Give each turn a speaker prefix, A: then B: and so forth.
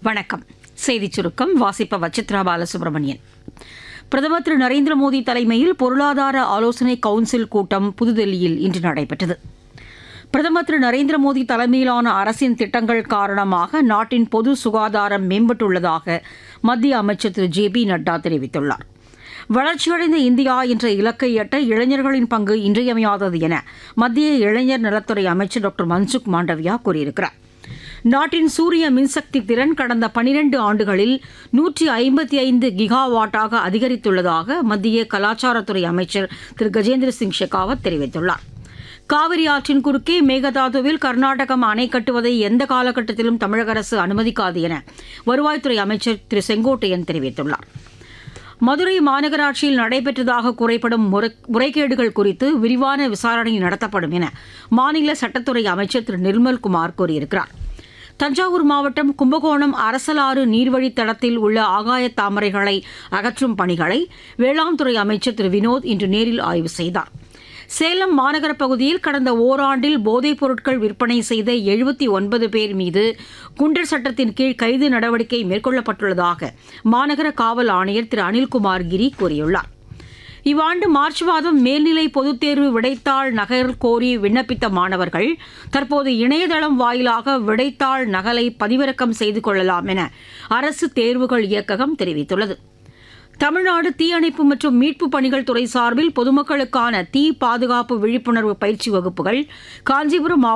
A: வணக்கம் செய்திச் சுருக்கம் வாசிப்பவர் சித்ரா பாலசுப்ரமணியன் பிரதமர் திரு நரேந்திர மோடி தலைமையில் பொருளாதார ஆலோசனை கவுன்சில் கூட்டம் புதுதில்லியில் இன்று நடைபெற்றது பிரதமர் திரு நரேந்திர மோடி தலைமையிலான அரசின் திட்டங்கள் காரணமாக நாட்டின் பொது சுகாதாரம் மேம்பட்டுள்ளதாக மத்திய அமைச்சர் திரு ஜே பி நட்டா தெரிவித்துள்ளார் வளர்ச்சியடைந்த இந்தியா என்ற இலக்கை எட்ட இளைஞர்களின் பங்கு இன்றியமையாதது என மத்திய இளைஞர் நலத்துறை அமைச்சர் டாக்டர் மன்சுக் மாண்டவியா கூறியிருக்கிறார் நாட்டின் சூரிய மின்சக்தி திறன் கடந்த பனிரெண்டு ஆண்டுகளில் நூற்றி ஐம்பத்தி ஐந்து கிகாவாட்டாக அதிகரித்துள்ளதாக மத்திய கலாச்சாரத்துறை அமைச்சர் திரு கஜேந்திர சிங் ஷெகாவத் தெரிவித்துள்ளார் காவிரி ஆற்றின் குறுக்கே மேகதாதுவில் கர்நாடகம் அணை கட்டுவதை எந்த காலகட்டத்திலும் தமிழக அரசு அனுமதிக்காது என வருவாய்த்துறை அமைச்சர் திரு செங்கோட்டையன் தெரிவித்துள்ளார் மதுரை மாநகராட்சியில் நடைபெற்றதாக குறைப்படும் முறை- முறைகேடுகள் குறித்து விரிவான விசாரணை நடத்தப்படும் என மாநில சட்டத்துறை அமைச்சர் திரு நிர்மல்குமார் கூறியிருக்கிறார் தஞ்சாவூர் மாவட்டம் கும்பகோணம் அரசலாறு நீர்வழித் தடத்தில் உள்ள ஆகாய தாமரைகளை அகற்றும் பணிகளை வேளாண் துறை அமைச்சர் திரு வினோத் இன்று நேரில் ஆய்வு செய்தார் சேலம் மாநகர பகுதியில் கடந்த ஓராண்டில் போதைப் பொருட்கள் விற்பனை செய்த எழுபத்தி ஒன்பது பேர் மீது குண்டர் சட்டத்தின் கீழ் கைது நடவடிக்கை மேற்கொள்ளப்பட்டுள்ளதாக மாநகர காவல் ஆணையர் திரு அனில்குமார் கிரி கூறியுள்ளார் இவ்வாண்டு மார்ச் மாதம் மேல்நிலை பொதுத் தேர்வு விடைத்தாள் நகல் கோரி விண்ணப்பித்த மாணவர்கள் தற்போது இணையதளம் வாயிலாக விடைத்தாள் நகலை பதிவிறக்கம் செய்து கொள்ளலாம் என அரசு தேர்வுகள் இயக்ககம் தெரிவித்துள்ளது தமிழ்நாடு தீயணைப்பு மற்றும் மீட்புப் பணிகள் துறை சார்பில் பொதுமக்களுக்கான தீ பாதுகாப்பு விழிப்புணர்வு பயிற்சி வகுப்புகள் காஞ்சிபுரம் மாவட்ட